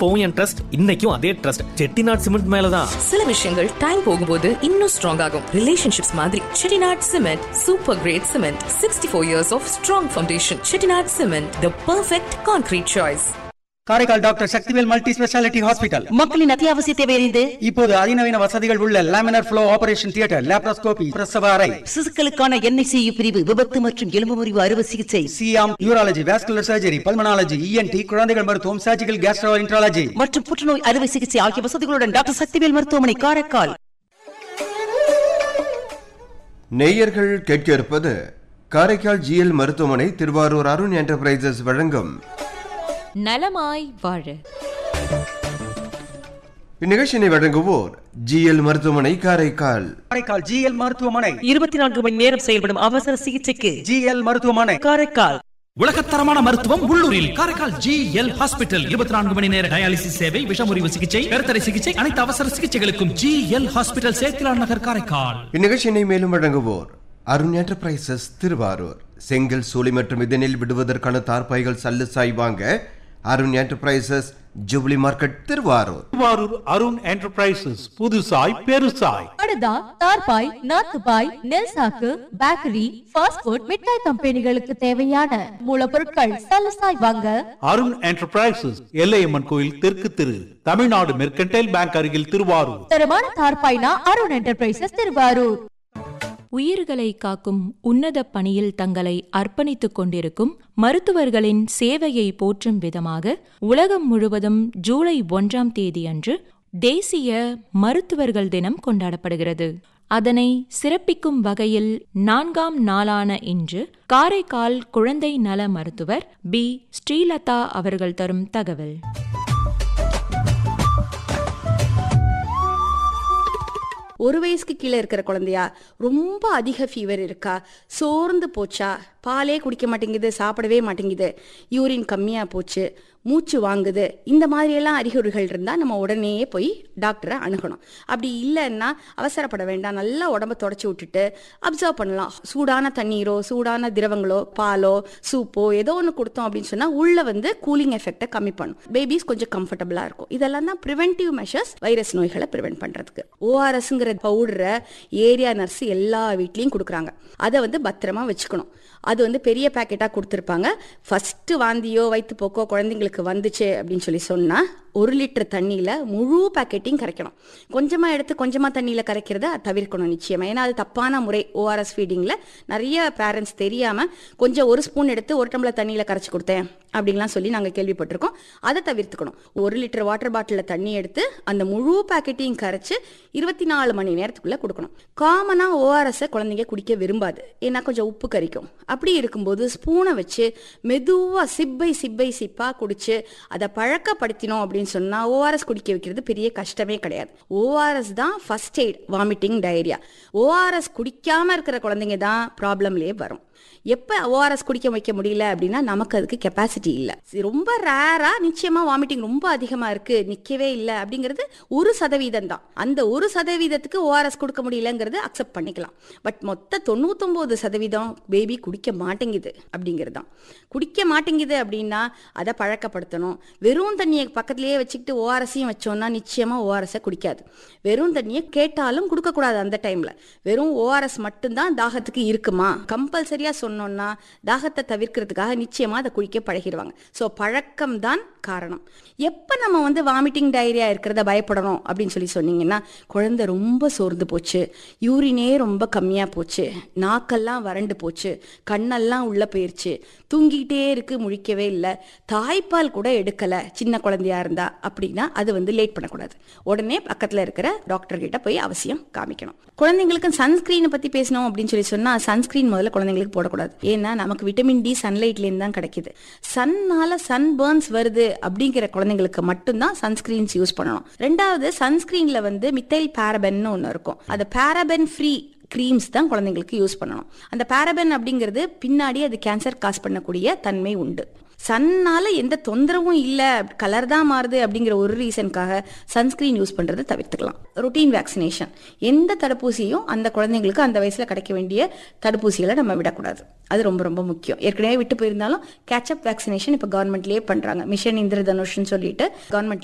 அப்பவும் என் ட்ரஸ்ட் இன்னைக்கும் அதே ட்ரஸ்ட் செட்டிநாட் சிமெண்ட் மேலதான் சில விஷயங்கள் டைம் போகும்போது இன்னும் ஸ்ட்ராங் ஆகும் ரிலேஷன்ஷிப்ஸ் மாதிரி Chettinad cement super great cement sixty four years of strong foundation Chettinad cement the perfect concrete choice Karaikal doctor Sakthivel multi speciality hospital மக்களின் அத்தியாவசிய தேவையறிந்து இப்போது அதிநவீன வசதிகள் உள்ள laminar flow operation theatre laparoscopy பிரசவ அறை சிசுக்களுக்கான என்ஐசியு பிரிவு விபத்து மற்றும் எலும்பு முறிவு அறுவை சிகிச்சை சியாம் urology vascular surgery pulmonology ENT குழந்தைகள் மருத்துவம் சர்ஜிக்கல் கேஸ்ட்ரோ இன்ட்ராலஜி மற்றும் புற்றுநோய் அறுவை சிகிச்சை ஆகிய வசதிகளுடன் டாக்டர் சக்திவேல் மருத்துவமனை காரைக்கால் நேயர்கள் கேட்க இருப்பது காரைக்கால் ஜிஎல் மருத்துவமனை திருவாரூர் அருண் என்டர்பிரைசஸ் வழங்கும் நலமாய் வாழ இந்நிகழ்ச்சியினை வழங்குவோர் ஜிஎல் மருத்துவமனை காரைக்கால் காரைக்கால் ஜிஎல் மருத்துவமனை இருபத்தி நான்கு மணி நேரம் செயல்படும் அவசர சிகிச்சைக்கு ஜிஎல் மருத்துவமனை காரைக்கால் உலகத்தரமான மருத்துவம் உள்ளூரில் காரைக்கால் ஜி எல் ஹாஸ்பிட்டல் இருபத்தி நான்கு மணி நேர டயாலிசிஸ் சேவை விஷமுறிவு சிகிச்சை கருத்தடை சிகிச்சை அனைத்து அவசர சிகிச்சைகளுக்கும் ஜி எல் ஹாஸ்பிட்டல் சேத்திலான் நகர் காரைக்கால் இந்நிகழ்ச்சியினை மேலும் வழங்குவோர் அருண் என்டர்பிரைசஸ் திருவாரூர் செங்கல் சூளை மற்றும் இதனில் விடுவதற்கான தார்பாய்கள் சல்லுசாய் வாங்க Arun enterprises jubilee market Thiruvarur Thiruvarur Arun enterprises புதுசாய் பெருசாய் படுதா தார்பாய் நாத்துபாய் நெல் சாக்கு பேக்கரி ஃபாஸ்ட் ஃபுட் மிட்டாய் கம்பெனிகளுக்கு தேவையான மூலப்பொருட்கள் சலசாய் வாங்க அருண் என்டர்பிரைசஸ் எல்லையம்மன் கோயில் தெற்கு திரு தமிழ்நாடு மெர்கன்டைல் பேங்க் அருகில் திருவாரூர் தரமான தார்பாய்னா அருண் என்டர்பிரைசஸ் திருவாரூர் உயிர்களை காக்கும் உன்னத பணியில் தங்களை அர்ப்பணித்துக் கொண்டிருக்கும் மருத்துவர்களின் சேவையை போற்றும் விதமாக உலகம் முழுவதும் ஜூலை ஒன்றாம் தேதியன்று தேசிய மருத்துவர்கள் தினம் கொண்டாடப்படுகிறது அதனை சிறப்பிக்கும் வகையில் நான்காம் நாளான இன்று காரைக்கால் குழந்தை நல மருத்துவர் பி ஸ்ரீலதா அவர்கள் தரும் தகவல் ஒரு வயசுக்கு கீழே இருக்கிற குழந்தையா ரொம்ப அதிக ஃபீவர் இருக்கா சோர்ந்து போச்சா பாலே குடிக்க மாட்டேங்குது சாப்பிடவே மாட்டேங்குது யூரின் கம்மியாக போச்சு மூச்சு வாங்குது இந்த மாதிரியெல்லாம் அறிகுறிகள் இருந்தால் நம்ம உடனே போய் டாக்டரை அணுகணும் அப்படி இல்லைன்னா அவசரப்பட வேண்டாம் நல்லா உடம்ப தொடச்சி விட்டுட்டு அப்சர்வ் பண்ணலாம் சூடான தண்ணீரோ சூடான திரவங்களோ பாலோ சூப்போ ஏதோ ஒன்று கொடுத்தோம் அப்படின்னு சொன்னால் உள்ள வந்து கூலிங் எஃபெக்டை கம்மி பண்ணும் பேபிஸ் கொஞ்சம் கம்ஃபர்டபுளாக இருக்கும் இதெல்லாம் தான் ப்ரிவென்டிவ் மெஷர்ஸ் வைரஸ் நோய்களை ப்ரிவென்ட் பண்ணுறதுக்கு ஓஆர்எஸ்ங்கிற பவுடரை ஏரியா நர்ஸ் எல்லா வீட்லேயும் கொடுக்குறாங்க அதை வந்து பத்திரமா வச்சுக்கணும் அது வந்து பெரிய பேக்கெட்டாக கொடுத்துருப்பாங்க ஃபஸ்ட்டு வாந்தியோ வயிற்றுப்போக்கோ குழந்தைங்களுக்கு வந்துச்சு அப்படின்னு சொல்லி சொன்னால் ஒரு லிட்டர் தண்ணியில் முழு பேக்கெட்டையும் கரைக்கணும் கொஞ்சமாக எடுத்து கொஞ்சமாக தண்ணியில் கரைக்கிறத தவிர்க்கணும் நிச்சயமாக ஏன்னா அது தப்பான முறை ஓஆர்எஸ் ஃபீடிங்கில் நிறைய பேரண்ட்ஸ் தெரியாமல் கொஞ்சம் ஒரு ஸ்பூன் எடுத்து ஒரு டம்ளர் தண்ணியில் கரைச்சி கொடுத்தேன் அப்படின்லாம் சொல்லி நாங்கள் கேள்விப்பட்டிருக்கோம் அதை தவிர்த்துக்கணும் ஒரு லிட்டர் வாட்டர் பாட்டிலில் தண்ணி எடுத்து அந்த முழு பேக்கெட்டையும் கரைச்சு இருபத்தி நாலு மணி நேரத்துக்குள்ளே கொடுக்கணும் காமனாக ஓஆர்எஸை குழந்தைங்க குடிக்க விரும்பாது ஏன்னா கொஞ்சம் உப்பு கரிக்கும் அப்படி இருக்கும்போது ஸ்பூனை வச்சு மெதுவாக சிப்பை சிப்பை சிப்பாக குடிச்சு அதை பழக்கப்படுத்தினோம் அப்படின்னு சொன்னால் ஓஆர்எஸ் குடிக்க வைக்கிறது பெரிய கஷ்டமே கிடையாது ஓஆர்எஸ் தான் first aid vomiting diarrhoea ORS குடிக்காமல் இருக்கிற குழந்தைங்க தான் ப்ராப்ளம்லேயே வரும் எப்போ ஓஆர்எஸ் குடிக்க வைக்க முடியல அப்படின்னா நமக்கு அதுக்கு கெப்பாசிட்டி இல்லை ரொம்ப ரேராக நிச்சயமாக வாமிட்டிங் ரொம்ப அதிகமாக இருக்குது நிற்கவே இல்லை அப்படிங்கிறது ஒரு சதவீதம் தான் அந்த ஒரு சதவீதத்துக்கு ஓஆர்எஸ் கொடுக்க முடியலங்கிறது அக்செப்ட் பண்ணிக்கலாம் பட் மொத்த தொண்ணூத்தொம்பது சதவீதம் பேபி குடிக்க மாட்டேங்குது அப்படிங்கிறது தான் குடிக்க மாட்டேங்குது அப்படின்னா அதை பழக்கப்படுத்தணும் வெறும் தண்ணியை பக்கத்துலேயே வச்சுக்கிட்டு ஓஆர்எஸையும் வச்சோம்னா நிச்சயமாக ஓஆர்எஸை குடிக்காது வெறும் தண்ணியை கேட்டாலும் கொடுக்கக்கூடாது அந்த டைமில் வெறும் ஓஆர்எஸ் மட்டும்தான் தாகத்துக்கு இருக்குமா கம்பல்சரியாக சொன்னோம்னா தாகத்தை தவிர்க்கிறதுக்காக நிச்சயமாக அதை குடிக்க பழகிடுவாங்க ஸோ பழக்கம் தான் காரணம் எப்போ நம்ம வந்து வாமிட்டிங் டயரியா இருக்கிறத பயப்படணும் அப்படின்னு சொல்லி சொன்னீங்கன்னா குழந்தை ரொம்ப சோர்ந்து போச்சு யூரினே ரொம்ப கம்மியாக போச்சு நாக்கெல்லாம் வறண்டு போச்சு கண்ணெல்லாம் உள்ளே போயிருச்சு தூங்கிக்கிட்டே இருக்கு முழிக்கவே இல்லை தாய்ப்பால் கூட எடுக்கலை சின்ன குழந்தையா இருந்தா அப்படின்னா அது வந்து லேட் பண்ணக்கூடாது உடனே பக்கத்தில் இருக்கிற டாக்டர் கிட்ட போய் அவசியம் காமிக்கணும் குழந்தைங்களுக்கு சன்ஸ்கிரீனை பற்றி பேசணும் அப்படின்னு சொல்லி சொன்னால் சன்ஸ்கிரீன் முதல்ல குழந்தைங்களுக்கு போடக்கூடாது ஏன்னா நமக்கு விட்டமின் டி சன்லைட்லேருந்து தான் கிடைக்குது சன்னால சன் பேர்ன்ஸ் வருது அப்படிங்கிற குழந்தைங்களுக்கு மட்டும்தான் சன்ஸ்கிரீன்ஸ் யூஸ் பண்ணணும் ரெண்டாவது சன்ஸ்கிரீன்ல வந்து மித்தைல் பேரபென்னு ஒன்று இருக்கும் அது பேரபென் ஃப்ரீ க்ரீம்ஸ் தான் குழந்தைங்களுக்கு யூஸ் பண்ணணும் அந்த பேரபென் அப்படிங்கிறது பின்னாடி அது கேன்சர் காஸ் பண்ணக்கூடிய தன்மை உண்டு சன்னால எந்த தொந்தரவும் இல்லை கலர் தான் மாறுது அப்படிங்கிற ஒரு ரீசனுக்காக சன்ஸ்கிரீன் யூஸ் பண்ணுறதை தவிர்த்துக்கலாம் ரொட்டீன் வேக்சினேஷன் எந்த தடுப்பூசியும் அந்த குழந்தைங்களுக்கு அந்த வயசில் கிடைக்க வேண்டிய தடுப்பூசிகளை நம்ம விடக்கூடாது அது ரொம்ப ரொம்ப முக்கியம் ஏற்கனவே விட்டு போயிருந்தாலும் கேட்சப் வேக்சினேஷன் இப்போ கவர்மெண்ட்லேயே பண்ணுறாங்க மிஷன் இந்திரதனுஷ்னு சொல்லிட்டு கவர்மெண்ட்